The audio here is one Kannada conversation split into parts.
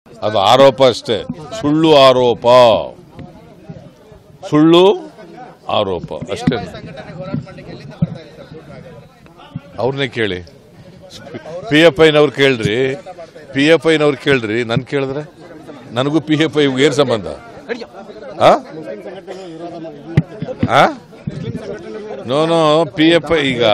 ಅದು ಆರೋಪ ಅಷ್ಟೇ ಸುಳ್ಳು ಆರೋಪ ಸುಳ್ಳು ಆರೋಪ ಅಷ್ಟೇ ಅವ್ರನ್ನೇ ಕೇಳಿ ಪಿ ಎಫ್ ಐನವ್ರು ಕೇಳ್ರಿ ಪಿ ಎಫ್ ಐನವ್ರು ಕೇಳ್ರಿ ನನ್ ಕೇಳಿದ್ರೆ ನನಗೂ ಪಿ ಎಫ್ ಐ ಏನು ಸಂಬಂಧ ಆ? ಆ? No no P F I ಈಗ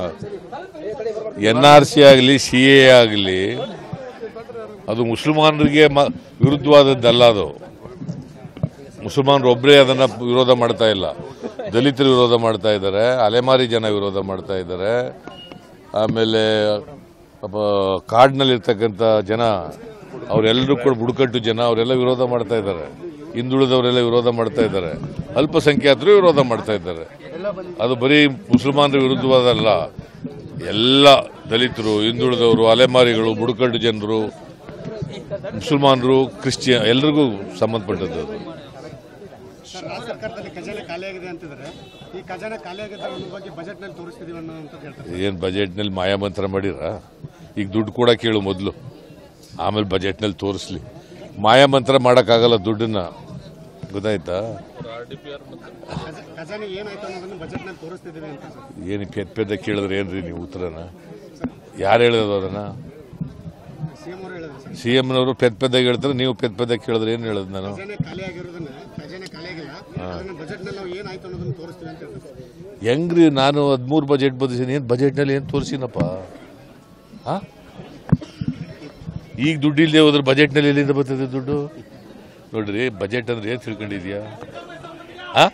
ಎನ್ ಆರ್ ಸಿ ಆಗಲಿ ಸಿ ಎ ಆಗಲಿ ಅದು ಮುಸಲ್ಮಾನರಿಗೆ ಮ- ವಿರುದ್ಧವಾದದ್ದಲ್ಲ ಅದು ಮುಸಲ್ಮಾನರು ಒಬ್ಬರೇ ಅದನ್ನ ವಿರೋಧ ಮಾಡ್ತಾ ಇಲ್ಲ ದಲಿತರು ವಿರೋಧ ಮಾಡ್ತಾ ಇದ್ದಾರೆ ಅಲೆಮಾರಿ ಜನ ವಿರೋಧ ಮಾಡ್ತಾ ಇದ್ದಾರೆ ಆಮೇಲೆ ಪಾಪ ಕಾಡಿನಲ್ಲಿರ್ತಕ್ಕಂಥ ಜನ ಅವರೆಲ್ಲರೂ ಕೂಡ ಬುಡಕಟ್ಟು ಜನ ಅವರೆಲ್ಲ ವಿರೋಧ ಮಾಡ್ತಾ ಇದ್ದಾರೆ ಹಿಂದುಳಿದವರೆಲ್ಲ ವಿರೋಧ ಮಾಡ್ತಾ ಇದ್ದಾರೆ ಅಲ್ಪಸಂಖ್ಯಾತರು ವಿರೋಧ ಮಾಡ್ತಾ ಇದ್ದಾರೆ ಅದು ಬರೀ ಮುಸಲ್ಮಾನರ ವಿರುದ್ಧವಾದಲ್ಲ ಎಲ್ಲ ದಲಿತರು ಹಿಂದುಳಿದವರು ಅಲೆಮಾರಿಗಳು ಬುಡಕಟ್ಟು ಜನರು ಮುಸಲ್ಮಾನರು ಕ್ರಿಶ್ಚಿಯನ್ ಎಲ್ರಿಗೂ ಸಂಬಂಧಪಟ್ಟದ್ದು ಅದು ರಾಜ್ಯ ಸರ್ಕಾರದಲ್ಲಿ ಖಜಾನೆ ಖಾಲಿಯಾಗಿದೆ ಅಂತಿದ್ದಾರೆ ಈ ಖಜಾನೆ ಖಾಲಿಯಾಗಿದೆ ಅನ್ನೋ ಬಗ್ಗೆ ಬಜೆಟ್ ನಲ್ಲಿ ತೋರಿಸ್ತಿದೀವಿ ಅನ್ನೋಂಥದ್ದು ಹೇಳ್ತಾರೆ ಏನು ಬಜೆಟ್ನಲ್ಲಿ ಮಾಯಾಮಂತ್ರ ಮಾಡಿರ ಈಗ ದುಡ್ಡು ಕೂಡ ಕೇಳು ಮೊದಲು ಆಮೇಲೆ ಬಜೆಟ್ನಲ್ಲಿ ತೋರಿಸ್ಲಿ ಮಾಯಾಮಂತ್ರ ಮಾಡೋಕ್ಕಾಗಲ್ಲ ದುಡ್ಡನ್ನ ಗೊತ್ತಾಯ್ತಾ ಖಜ- ಖಜಾನೆ ಏನಾಯ್ತು ಅನ್ನೋದನ್ನು ಬಜೆಟ್ ನಲ್ಲಿ ತೋರಿಸ್ತಿದೀವಿ ಅಂತ ಸರ್. ಏನು ಪೆದ್ ಪೆದ್ದ ಕೇಳಿದ್ರೆ ಏನ್ರಿ ನೀವು ಉತ್ತರನ ಯಾರು ಹೇಳಿದ್ರು ಅದನ್ನ ಸಿಎಂ ಅವರು ಹೇಳಿದ್ರು ಸರ್ ಸಿ ಎಮ್ನವರು ಪೆದ್ ಪೆದ್ದಾಗ ಹೇಳ್ತಾರೆ ನೀವು ಪೆದ್ ಪೆದ್ದಾಗ ಕೇಳಿದ್ರೆ ಏನು ಹೇಳೋದು ನಾನು ಖಜಾನೆ ಖಾಲಿಯಾಗಿರೋದನ್ನ ಖಜಾನೆ ಖಾಲಿಯಾಗಿಲ್ಲ ಅದನ್ನ ಬಜೆಟ್ ನಲ್ಲಿ ನಾವು ಏನಾಯ್ತು ಅನ್ನೋದನ್ನು ತೋರಿಸ್ತೀವಿ ಅಂತ ಹೇಳ್ತಾರೆ ಸರ್. ಹೆಂಗ್ರಿ ನಾನು ಹದಿಮೂರು ಬಜೆಟ್ ಬದಿಸಿನಿ ಏನು ಬಜೆಟ್ನಲ್ಲಿ ಏನು ತೋರಿಸಿನಪ್ಪ ಆ ಈಗ ದುಡ್ಡು ಇಲ್ಲದೆ ಹೋದ್ರೆ ಬಜೆಟ್ನಲ್ಲಿ ಎಲ್ಲಿಂದ ಬರ್ತದೆ ದುಡ್ಡು ನೋಡ್ರಿ ಬಜೆಟ್ ಅಂದ್ರೆ ಏನು ತಿಳ್ಕೊಂಡಿದ್ಯಾ ಆ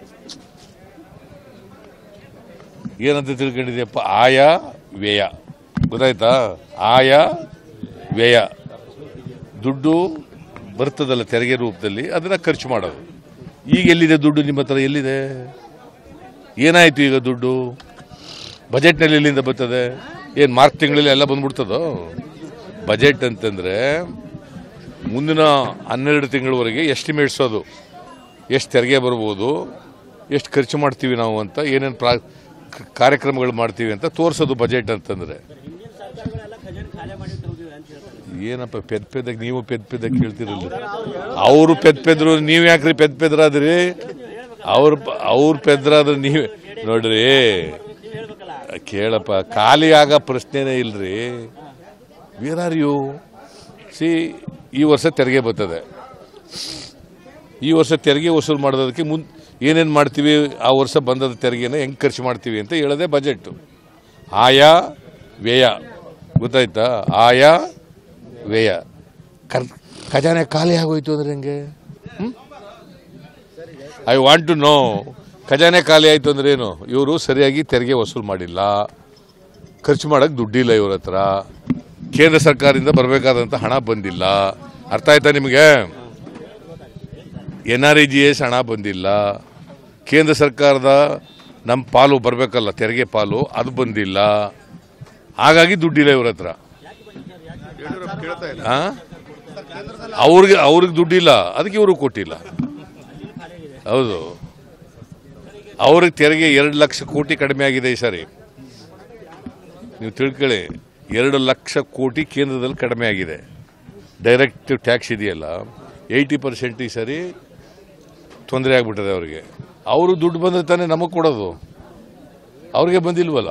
ಏನಂತ ತಿಳ್ಕೊಂಡಿದ್ಯಪ್ಪ ಆಯ ವ್ಯಯ ಗೊತ್ತಾಯ್ತಾ ಆಯ ವ್ಯಯ ದುಡ್ಡು ಬರ್ತದಲ್ಲ ತೆರಿಗೆ ರೂಪದಲ್ಲಿ ಅದನ್ನ ಖರ್ಚು ಮಾಡೋದು ಈಗ ಎಲ್ಲಿದೆ ದುಡ್ಡು ನಿಮ್ಮ ಹತ್ರ ಎಲ್ಲಿದೆ ಏನಾಯ್ತು ಈಗ ದುಡ್ಡು ಬಜೆಟ್ನಲ್ಲಿ ಎಲ್ಲಿಂದ ಬರ್ತದೆ ಏನು ಮಾರ್ಚ್ ತಿಂಗಳಲ್ಲಿ ಎಲ್ಲ ಬಂದ್ಬಿಡ್ತದೋ ಬಜೆಟ್ ಅಂತಂದ್ರೆ ಮುಂದಿನ ಹನ್ನೆರಡು ತಿಂಗಳವರೆಗೆ ಎಸ್ಟಿಮೇಟ್ಸ್ ಅದು ಎಷ್ಟು ತೆರಿಗೆ ಬರ್ಬೋದು ಎಷ್ಟು ಖರ್ಚು ಮಾಡ್ತೀವಿ ನಾವು ಅಂತ ಏನೇನು ಪ್ರಾ ಕ- ಕಾರ್ಯಕ್ರಮಗಳು ಮಾಡ್ತೀವಿ ಅಂತ ತೋರಿಸೋದು ಬಜೆಟ್ ಅಂತಂದ್ರೆ ಏನಪ್ಪ ಪೆದ್ ಪೆದ್ದಾಗ ನೀವು ಪೆದ್ ಪೆದ್ದಾಗ ಕೇಳ್ತಿರಲ್ಲ ಅವರು ಪೆದ್ ಪೆದ್ರು ನೀವು ಯಾಕ್ರಿ ಪೆದ್ ಪೆದ್ರಾದ್ರಿ ಅವ್ರ ಅವ್ರ ಪೆದ್ರಾದ್ರೆ ನೀವೇ ನೋಡ್ರಿ ಕೇಳಪ್ಪ ಖಾಲಿ ಆಗ ಪ್ರಶ್ನೆನೇ ಇಲ್ರಿ ವೇರ್ ಆರ್ ಯು ಸಿ ಈ ವರ್ಷ ತೆರಿಗೆ ಬರ್ತದೆ ಈ ವರ್ಷ ತೆರಿಗೆ ವಸೂಲು ಮಾಡೋದಕ್ಕೆ ಮುನ್ ಏನೇನು ಮಾಡ್ತೀವಿ ಆ ವರ್ಷ ಬಂದದ ತೆರಿಗೆನ ಹೆಂಗೆ ಖರ್ಚು ಮಾಡ್ತೀವಿ ಅಂತ ಹೇಳೋದೇ ಬಜೆಟ್ ಆಯಾ ವ್ಯಯ ಗೊತ್ತಾಯ್ತಾ ಆಯಾ ವ್ಯಯ ಕರ್ ಖಜಾನೆ ಖಾಲಿ ಆಗೋಯ್ತು ಅಂದ್ರೆ ಹೆಂಗೆ ಐ ವಾಂಟ್ ಟು ನೋ ಖಜಾನೆ ಖಾಲಿ ಆಯ್ತು ಅಂದ್ರೆ ಏನು ಇವರು ಸರಿಯಾಗಿ ತೆರಿಗೆ ವಸೂಲು ಮಾಡಿಲ್ಲ ಖರ್ಚು ಮಾಡಕ್ ದುಡ್ಡಿಲ್ಲ ಇವ್ರ ಹತ್ರ ಕೇಂದ್ರ ಸರ್ಕಾರದಿಂದ ಬರಬೇಕಾದಂತ ಹಣ ಬಂದಿಲ್ಲ ಅರ್ಥ ಆಯ್ತಾ ನಿಮಗೆ N R E G S ಹಣ ಬಂದಿಲ್ಲ ಕೇಂದ್ರ ಸರ್ಕಾರದ ನಮ್ಮ ಪಾಲು ಬರಬೇಕಲ್ಲ ತೆರಿಗೆ ಪಾಲು ಅದು ಬಂದಿಲ್ಲ ಹಾಗಾಗಿ ದುಡ್ಡಿಲ್ಲ ಇವ್ರ ಹತ್ರ ಆ? ಅವ್ರಿಗೆ ಅವ್ರಿಗೆ ದುಡ್ಡಿಲ್ಲ ಅದಕ್ಕೆ ಇವರು ಕೊಟ್ಟಿಲ್ಲ ಹೌದು ಅವ್ರಿಗೆ ತೆರಿಗೆ ಎರಡು ಲಕ್ಷ ಕೋಟಿ ಕಡಿಮೆ ಆಗಿದೆ ಈ ಸಾರಿ ನೀವು ತಿಳ್ಕೊಳ್ಳಿ ಎರಡು ಲಕ್ಷ ಕೋಟಿ ಕೇಂದ್ರದಲ್ಲಿ ಕಡಿಮೆ ಆಗಿದೆ ಡೈರೆಕ್ಟ್ ಟ್ಯಾಕ್ಸ್ ಇದೆಯಲ್ಲ ಏಯ್ಟಿ ಪರ್ಸೆಂಟ್ ಈ ಸರಿ ತೊಂದರೆ ಆಗ್ಬಿಟ್ಟದೆ ಅವ್ರಿಗೆ ಅವರು ದುಡ್ಡು ಬಂದ್ರೆ ತಾನೇ ನಮಗೆ ಕೊಡೋದು ಅವ್ರಿಗೆ ಬಂದಿಲ್ವಲ್ಲ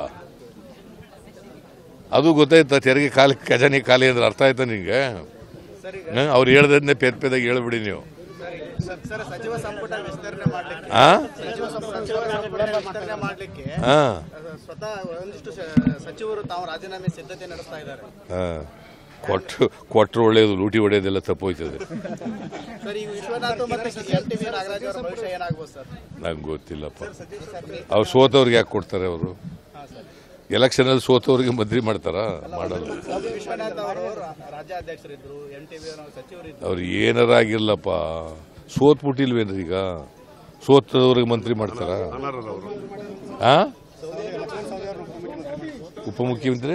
ಅದು ಗೊತ್ತಾಯ್ತಾ ತೆರಿಗೆ ಖಾಲಿ ಖಜಾನೆ ಖಾಲಿ ಅಂದ್ರೆ ಅರ್ಥ ಆಯ್ತಾ ನಿಂಗೆ ಹ? ಅವ್ರು ಹೇಳ್ದನ್ನೇ ಪೆದ್ ಪೆದಾಗಿ ಹೇಳ್ಬಿಡಿ ನೀವು ಸರ್ ಸಚಿವ ಸಂಪುಟ ವಿಸ್ತರಣೆ ಮಾಡ್ಲಿಕ್ಕೆ ಆ ಸಚಿವ ಸಂಪುಟ ವಿಸ್ತರಣೆ ಮಾಡ್ಲಿಕ್ಕೆ ಹಾ ಸ್ವತಃ ಒಂದಿಷ್ಟು ಸ- ಸಚಿವರು ತಾವು ರಾಜೀನಾಮೆ ಸಿದ್ಧತೆ ನಡೆಸ್ತಾ ಇದ್ದಾರೆ ಹಾ ಕೊಟ್ಟು ಕೊಟ್ಟರು ಒಳ್ಳೇದು ಲೂಟಿ ಹೊಡೆಯೋದೆಲ್ಲ ತಪ್ಪೋಯ್ತದೆ ಸರ್ ಈ ವಿಶ್ವನಾಥ್ ಮತ್ತೆ ಎಂ ಟಿ ವಿ ನಾಗರಾಜ್ ಅವರ ಭವಿಷ್ಯ ಏನಾಗ್ಬೋದು ಸರ್ ನಂಗೆ ಗೊತ್ತಿಲ್ಲಪ್ಪ ಅವ್ರು ಸೋತವ್ರಿಗೆ ಯಾಕೆ ಕೊಡ್ತಾರೆ ಅವರು ಎಲೆಕ್ಷನಲ್ಲಿ ಸೋತವ್ರಿಗೆ ಮಂತ್ರಿ ಮಾಡ್ತಾರಾ ಮಾಡಲ್ಲ ವಿಶ್ವನಾಥ್ ಅವರು ರಾ- ರಾಜ್ಯಾಧ್ಯಕ್ಷರಿದ್ರು ಎಂ ಟಿ ವಿ ಸಚಿವರಿದ್ರು ಅವ್ರು ಏನಾರ ಆಗಿರ್ಲಪ್ಪ ಸೋತ್ಬಿಟ್ಟಿಲ್ವೇನ್ರಿ ಈಗ ಸೋತವ್ರಿಗೆ ಮಂತ್ರಿ ಮಾಡ್ತಾರ ಆ ಉಪಮುಖ್ಯಮಂತ್ರಿ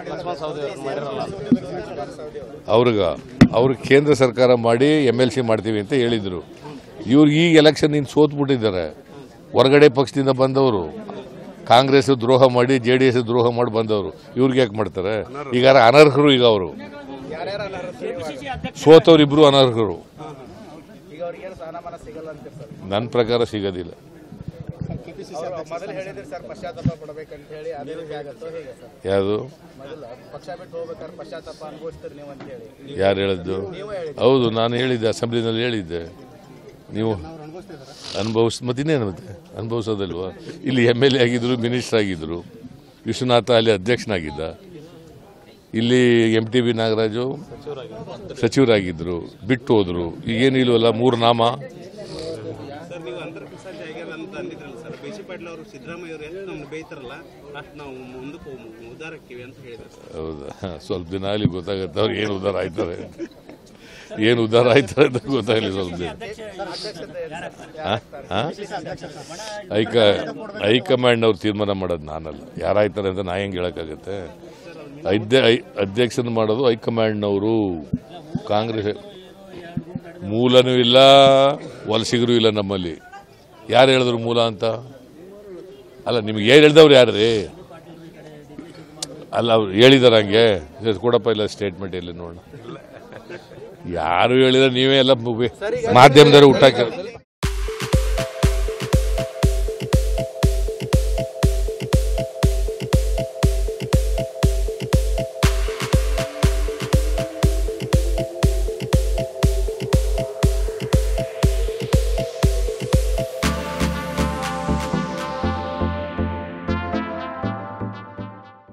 ಅವ್ರಿಗ ಅವ್ರಿಗೆ ಕೇಂದ್ರ ಸರ್ಕಾರ ಮಾಡಿ ಎಮ್ ಎಲ್ ಸಿ ಮಾಡ್ತೀವಿ ಅಂತ ಹೇಳಿದ್ರು ಇವ್ರಿಗೆ ಈಗ ಎಲೆಕ್ಷನ್ ಇನ್ನು ಸೋತ್ಬಿಟ್ಟಿದ್ದಾರೆ ಹೊರಗಡೆ ಪಕ್ಷದಿಂದ ಬಂದವರು ಕಾಂಗ್ರೆಸ್ ದ್ರೋಹ ಮಾಡಿ ಜೆ ಡಿ ಎಸ್ ದ್ರೋಹ ಮಾಡಿ ಬಂದವರು ಇವ್ರಿಗೆ ಯಾಕೆ ಮಾಡ್ತಾರೆ ಈಗ ಅನರ್ಹರು ಈಗ ಅವರು ಯಾರ್ಯಾರು ಅನರ್ಹರು ಇವಾಗ? ಸೋತವರಿಬ್ರು ಅನರ್ಹರು ಈಗ ಅವ್ರಿಗೇನು ಸ್ಥಾನಮಾನ ಸಿಗಲ್ಲ ಅಂತೀರಿ ಸರ್ ನನ್ನ ಪ್ರಕಾರ ಸಿಗೋದಿಲ್ಲ ಕೆಪಿಸಿಸಿ ಅವ್ರು ಮೊದಲು ಹೇಳಿದ್ರಿ ಸರ್ ಪಶ್ಚಾತ್ತಾಪ ಪಡ್ಬೇಕಂತ ಹೇಳಿ ಅದೇ ರೀತಿ ಆಗತ್ತೋ ಹೇಗೆ ಸರ್ ಯಾವುದು ಮೊದಲು ಪಕ್ಷ ಬಿಟ್ಟು ಹೋಗ್ಬೇಕಾದ್ರೆ ಪಶ್ಚಾತ್ತಾಪ ಅನುಭವಿಸ್ತೀರಿ ನೀವು ಅಂತ ಹೇಳಿ ಯಾರು ಹೇಳಿದ್ದು ಹೌದು ನಾನು ಹೇಳಿದ್ದೆ ಅಸೆಂಬ್ಲಿನಲ್ಲಿ ಹೇಳಿದ್ದೆ ನೀವು ಅವ್ರು ಅನುಭವಿಸ್ತಿದ್ದಾರೆ ಅನುಭವಿಸ್ ಮತ್ತಿನ್ನೇನು ಮತ್ತೆ ಅನುಭವಿಸೋದಲ್ವಾ ಇಲ್ಲಿ ಎಮ್ ಎಲ್ ಎ ಆಗಿದ್ರು ಮಿನಿಸ್ಟರ್ ಆಗಿದ್ರು ವಿಶ್ವನಾಥ ಅಲ್ಲಿ ಅಧ್ಯಕ್ಷನಾಗಿದ್ದ ಇಲ್ಲಿ ಎಂ ಟಿ ಬಿ ನಾಗರಾಜು ಸಚಿವರಾಗಿದ್ದರು ಬಿಟ್ಟು ಹೋದ್ರು ಈಗೇನು ಇಲ್ವಲ್ಲ ಮೂರು ನಾಮ ಸರ್ ನೀವು ಅಂತರ ಪಿಸಾಚಿ ಆಗ್ಯಾರ ಅಂತ ಅಂದಿದ್ರಲ್ಲ ಸರ್ ಬಿ ಸಿ ಪಾಟೀಲ್ ಅವರು ಸಿದ್ದರಾಮಯ್ಯ ಅವರು ಎಷ್ಟು ನಮ್ಗೆ ಬೇಯ್ತಾರಲ್ಲ ಅಷ್ಟು ನಾವು ಮುಂದಕ್ಕೆ ಹೋಗ್- ಉದ್ಧಾರ ಆಕ್ಕಿವಿ ಅಂತ ಹೇಳಿದ್ರು ಸರ್ ಹೌದಾ ಸ್ವಲ್ಪ ದಿನ ಅಲ್ಲಿ ಗೊತ್ತಾಗುತ್ತೆ ಅವ್ರು ಏನು ಉದ್ಧಾರ ಆಯ್ತಾರೆ ಏನು ಉದ್ಧಾರ ಆಯ್ತಾರೆ ಅಂತ ಗೊತ್ತಾಗಲಿ ಸ್ವಲ್ಪ ದಿನ ಆ? ಆ? ಹೈಕ ಹೈಕಮಾಂಡ್ ಅವ್ರು ತೀರ್ಮಾನ ಮಾಡೋದು ನಾನಲ್ಲ ಯಾರಾಯ್ತಾರೆ ಅಂತ ನಾ ಹೆಂಗೆ ಹೇಳೋಕ್ಕಾಗತ್ತೆ ಅಧ್ಯ ಐ- ಅಧ್ಯಕ್ಷನ ಮಾಡೋದು ಹೈಕಮಾಂಡ್ನವರು ಕಾಂಗ್ರೆಸ್ ಮೂಲನೂ ಇಲ್ಲ ವಲಸಿಗರು ಇಲ್ಲ ನಮ್ಮಲ್ಲಿ ಯಾರು ಹೇಳಿದ್ರು ಮೂಲ ಅಂತ ಅಲ್ಲ ನಿಮ್ಗೆ ಏನು ಹೇಳ್ದವ್ರು ಯಾರು ರೀ ಅಲ್ಲ ಅವ್ರು ಹೇಳಿದಾರ ಹಂಗೆ ಇದು ಕೊಡಪ್ಪ ಇಲ್ಲ ಸ್ಟೇಟ್ಮೆಂಟ್ ಇಲ್ಲಿ ನೋಡೋಣ ಯಾರು ಹೇಳಿದ್ರೆ ನೀವೇ ಎಲ್ಲ ಮಾಧ್ಯಮದವರು ಹುಟ್ಟಾಕ